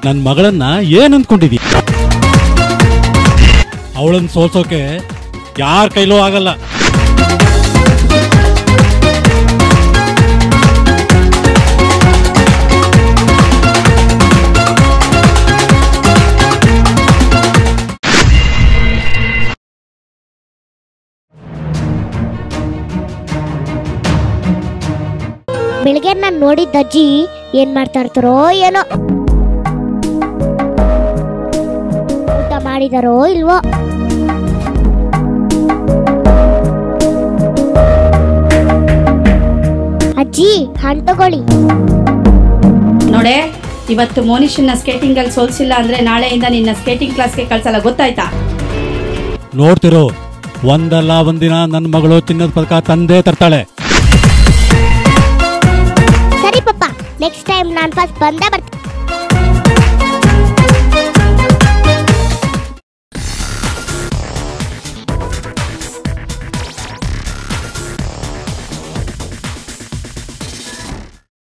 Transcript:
ನನ್ನ ಮಗಳನ್ನ ಏನ್ ಅಂದ್ಕೊಂಡಿದಿ ಅವಳನ್ನ ಸೋಲ್ಸೋಕೆ ಯಾರ ಕೈಲೂ ಆಗಲ್ಲ ಬೆಳಿಗ್ಗೆ ನಾನು ನೋಡಿದ್ದ ಅಜ್ಜಿ ಏನ್ ಮಾಡ್ತಾ ಇರ್ತಾರೋ ಏನೋ ಊಟ ಮಾಡಿದಾರೋ ಇಲ್ವೋ ಅಜ್ಜಿ ಹಣ್ಣು ತಗೊಳ್ಳಿ ನೋಡೆ ಇವತ್ತು ಮೋನಿಶನ್ನ ಸ್ಕೇಟಿಂಗ್ ಅಲ್ಲಿ ಸೋಲ್ಸಿಲ್ಲ ಅಂದ್ರೆ ನಾಳೆಯಿಂದ ನಿನ್ನ ಸ್ಕೇಟಿಂಗ್ ಕ್ಲಾಸ್ಗೆ ಕಳ್ಸಲ್ಲ ಗೊತ್ತಾಯ್ತಾ ನೋಡ್ತಿರೋ ಒಂದಲ್ಲ ಒಂದಿನ ನನ್ನ ಮಗಳು ಚಿನ್ನದ ಪದಕ ತಂದೇ ತರ್ತಾಳೆ ಸರಿ ಪಪ್ಪ ನೆಕ್ಸ್ಟ್ ಟೈಮ್ ನಾನು ಫಸ್ಟ್ ಬಂದೇ ಬರ್ತೀನಿ